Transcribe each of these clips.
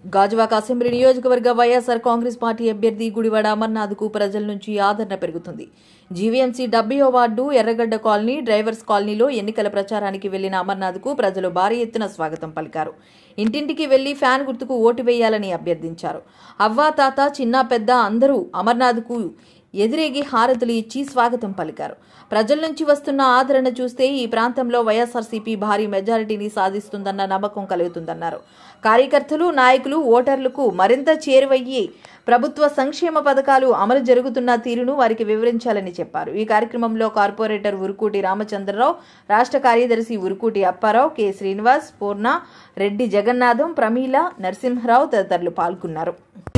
Gajuwaka assembly నియోజకవర్గ YSR Congress party అభ్యర్థి గుడివాడ అమర్నాథ్కు ప్రజల నుంచి ఆదరణ పెరుగుతుంది జీవీఎంసీ డబ్బియో వార్డు ఎర్రగడ్డ కాలనీ డ్రైవర్స్ కాలనీలో ఎన్నికల ప్రచారానికి వెళ్లిన అమర్నాథ్కు ప్రజలు భారీ ఎత్తున స్వాగతం పలికారు ఇంటింటికి వెళ్లి ఫ్యాన్ గుర్తుకు ఓటు వేయాలని అభ్యర్థించారు అవ్వా తాత చిన్న పెద్ద అందరూ అమర్నాథ్కు ఎదురేగి హారతులు ఇచ్చి స్వాగతం పలికారు ప్రజల నుంచి వస్తున్న ఆదరణ చూస్తే ఈ ప్రాంతంలో వైఎస్ఆర్సీపీ భారీ మెజారిటీని సాధిస్తుందన్న నమ్మకం కలుగుతుందన్నారు కార్యకర్తలు నాయకులు ఓటర్లకు మరింత చేరువయ్యి ప్రభుత్వ సంక్షేమ పథకాలు అమలు జరుగుతున్న తీరును వారికి వివరించాలని చెప్పారు ఈ కార్యక్రమంలో కార్పొరేటర్ ఉరుకూటి రామచంద్రరావు రాష్ట్ర కార్యదర్శి ఉరుకూటి అప్పారావు కె శ్రీనివాస్ పూర్ణ రెడ్డి జగన్నాథం ప్రమీల నరసింహరావు తదితరులు పాల్గొన్నారు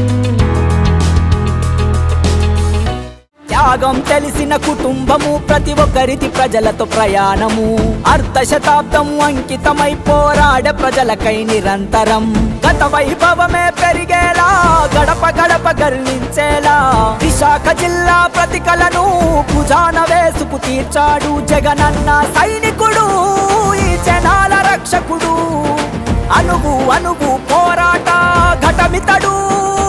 త్యాగం తెలిసిన కుటుంబము ప్రతి ఒక్కరిది ప్రజలతో ప్రయాణము అర్ధ శతాబ్దం అంకితమై పోరాడ ప్రజలకై నిరంతరం గత వైభవమే పెరిగేలా గడప గడప గర్వించేలా విశాఖ జిల్లా ప్రతికలను భుజాన వేసుకు తీర్చాడు జగనన్న సైనికుడు ఈ జనాల రక్షకుడు అనుగు అనుగు పోరాట ఘటమితడు